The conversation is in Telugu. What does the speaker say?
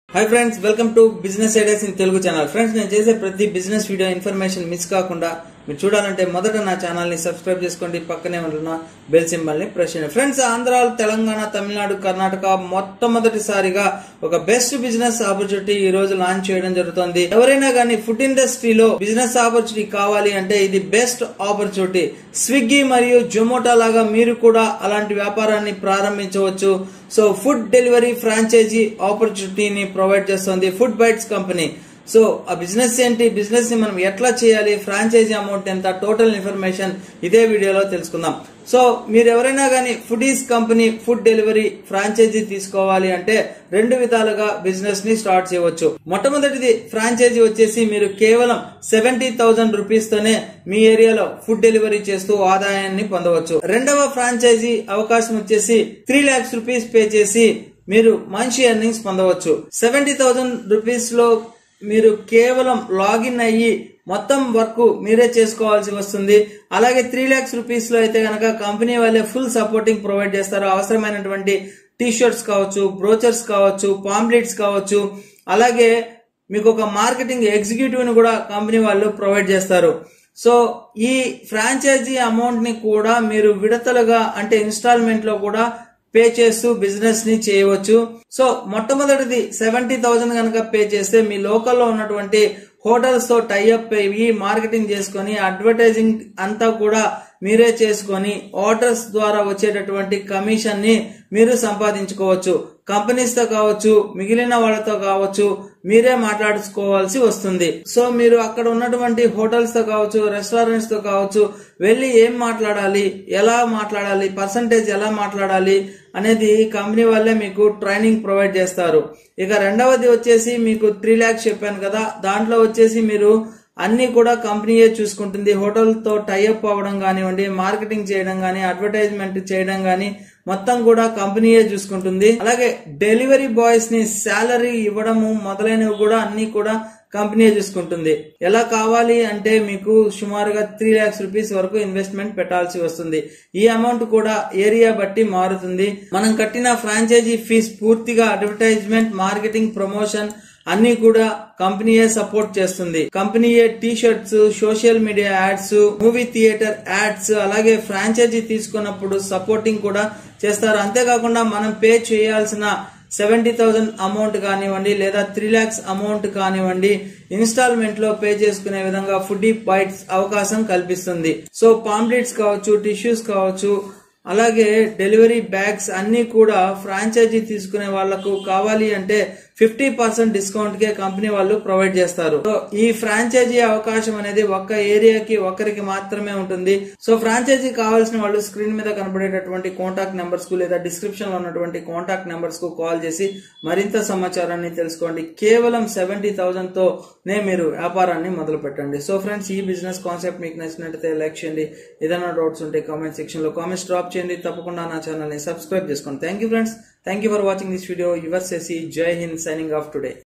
hi friends welcome to business ideas in Telugu channel friends నేను చేసే ప్రతి బిజినెస్ వీడియో ఇన్ఫర్మేషన్ మిస్ కాకుండా మీరు చూడాలంటే మొదట నా ఛానల్ ని సబ్స్క్రైబ్ చేసుకోండి పక్కనే ఉంటున్న బెల్ సింబల్ ని ప్రెస్ చేయండి ఫ్రెండ్స్ ఆంధ్ర తెలంగాణ తమిళనాడు కర్ణాటక మొట్టమొదటిసారిగా ఒక బెస్ట్ బిజినెస్ ఆపర్చునిటీ ఈ రోజు లాంచ్ చేయడం జరుగుతుంది ఎవరైనా కానీ ఫుడ్ ఇండస్ట్రీలో బిజినెస్ ఆపర్చునిటీ కావాలి అంటే ఇది బెస్ట్ ఆపర్చునిటీ స్విగ్గీ మరియు జొమాటో లాగా మీరు కూడా అలాంటి వ్యాపారాన్ని ప్రారంభించవచ్చు సో ఫుడ్ డెలివరీ ఫ్రాంచైజీ ఆపర్చునిటీని ప్రొవైడ్ చేస్తుంది ఫుడ్ బైట్స్ కంపెనీ సో ఆ బిజినెస్ ఏంటి బిజినెస్ ని మనం ఎట్లా చేయాలి ఫ్రాంచైజీ అమౌంట్ ఎంత టోటల్ ఇన్ఫర్మేషన్ ఇదే వీడియోలో తెలుసుకుందాం సో మీరు ఎవరైనా కానీ foodies company food delivery franchisee తీసుకోవాలి అంటే రెండు విధాలుగా బిజినెస్ ని స్టార్ట్ చేయవచ్చు మొట్టమొదటిది ఫ్రాంచైజీ వచ్చేసి మీరు కేవలం సెవెంటీ థౌసండ్ రూపీస్ తోనే మీ ఏరియాలో ఫుడ్ డెలివరీ చేస్తూ ఆదాయాన్ని పొందవచ్చు రెండవ ఫ్రాంచైజీ అవకాశం వచ్చేసి త్రీ లాక్స్ రూపీస్ పే చేసి మీరు మంచి ఎర్నింగ్స్ పొందవచ్చు సెవెంటీ థౌసండ్ రూపీస్ లో మీరు కేవలం లాగిన్ అయ్యి మొత్తం వర్క్ మీరే చేసుకోవాల్సి వస్తుంది అలాగే త్రీ లాక్స్ రూపీస్ లో అయితే కనుక కంపెనీ వాళ్ళే ఫుల్ సపోర్టింగ్ ప్రొవైడ్ చేస్తారు అవసరమైనటువంటి టీ షర్ట్స్ కావచ్చు బ్రోచర్స్ కావచ్చు పాంప్లెట్స్ కావచ్చు అలాగే మీకు ఒక మార్కెటింగ్ ఎగ్జిక్యూటివ్ ని కూడా కంపెనీ వాళ్ళు ప్రొవైడ్ చేస్తారు సో ఈ ఫ్రాంచైజీ అమౌంట్ ని కూడా మీరు విడతలుగా అంటే ఇన్స్టాల్మెంట్ లో కూడా పే చేస్తూ బిజినెస్ ని చేయవచ్చు సో మొట్టమొదటిది సెవెంటీ థౌసండ్ కనుక పే చేస్తే మీ లోకల్లో ఉన్నటువంటి హోటల్స్ తో టైఅప్ అయ్యి మార్కెటింగ్ చేసుకొని అడ్వర్టైజింగ్ అంతా కూడా మీరే చేసుకొని ఆర్డర్స్ ద్వారా వచ్చేటటువంటి కమిషన్ ని మీరు సంపాదించుకోవచ్చు కంపెనీస్ తో కావచ్చు మిగిలిన వాళ్ళతో కావచ్చు మీరే మాట్లాడుకోవాల్సి వస్తుంది సో మీరు అక్కడ ఉన్నటువంటి హోటల్స్ తో కావచ్చు రెస్టారెంట్స్ తో కావచ్చు వెళ్ళి ఏం మాట్లాడాలి ఎలా మాట్లాడాలి పర్సంటేజ్ ఎలా మాట్లాడాలి అనేది కంపెనీ వాళ్ళే మీకు ట్రైనింగ్ ప్రొవైడ్ చేస్తారు ఇక రెండవది వచ్చేసి మీకు త్రీ ల్యాక్స్ చెప్పాను కదా దాంట్లో వచ్చేసి మీరు అన్ని కూడా కంపెనీయే చూసుకుంటుంది హోటల్ తో టైఅప్ అవ్వడం కానివ్వండి మార్కెటింగ్ చేయడం కానీ అడ్వర్టైజ్మెంట్ చేయడం కానీ మొత్తం కూడా కంపెనీయే చూసుకుంటుంది అలాగే డెలివరీ బాయ్స్ ని శాలరీ ఇవ్వడము మొదలైనవి కూడా అన్ని కూడా కంపెనీయే చూసుకుంటుంది ఎలా కావాలి అంటే మీకు సుమారుగా త్రీ లాక్స్ రూపీస్ వరకు ఇన్వెస్ట్మెంట్ పెట్టాల్సి వస్తుంది ఈ అమౌంట్ కూడా ఏరియా బట్టి మారుతుంది మనం కట్టిన ఫ్రాంచైజీ ఫీజ్ పూర్తిగా అడ్వర్టైజ్మెంట్ మార్కెటింగ్ ప్రమోషన్ అన్ని కూడా కంపెనీయే సపోర్ట్ చేస్తుంది కంపెనీయే T shirts social media ads movie theatre ads అలాగే ఫ్రాంచైజీ తీసుకున్నప్పుడు సపోర్టింగ్ కూడా చేస్తారు అంతేకాకుండా మనం పే చేయాల్సిన సెవెంటీ థౌసండ్ అమౌంట్ కానివ్వండి లేదా త్రీ లాక్స్ అమౌంట్ కానివ్వండి ఇన్స్టాల్మెంట్ లో పే చేసుకునే విధంగా ఫుడ్ బైట్స్ అవకాశం కల్పిస్తుంది సో పాంప్లెట్స్ కావచ్చు టిష్యూస్ కావచ్చు అలాగే డెలివరీ బ్యాగ్స్ అన్ని కూడా ఫ్రాంచైజీ తీసుకునే వాళ్లకు కావాలి అంటే ఫిఫ్టీ పర్సెంట్ డిస్కౌంట్ కే కంపెనీ వాళ్ళు ప్రొవైడ్ చేస్తారు సో ఈ ఫ్రాంచైజీ అవకాశం అనేది ఒక్క ఏరియాకి ఒక్కరికి మాత్రమే ఉంటుంది సో ఫ్రాంచైజీ కావాల్సిన వాళ్ళు స్క్రీన్ మీద కనబడేటటువంటి కాంటాక్ట్ నెంబర్స్ కు లేదా డిస్క్రిప్షన్ లో ఉన్నటువంటి కాంటాక్ట్ నెంబర్స్ కు కాల్ చేసి మరింత సమాచారాన్ని తెలుసుకోండి కేవలం సెవెంటీ థౌసండ్ తోనే మీరు వ్యాపారాన్ని మొదలు పెట్టండి సో ఫ్రెండ్స్ ఈ బిజినెస్ కాన్సెప్ట్ మీకు నచ్చినట్లయితే లైక్ చేయండి ఏదైనా డౌట్స్ ఉంటే కామెంట్ సెక్షన్ లో కామెంట్స్ డ్రాప్ చేయండి తప్పకుండా నా ఛానల్ ని సబ్స్క్రైబ్ చేసుకోండి thank you friends thank you for watching this video your సెసి Jai Hind signing off today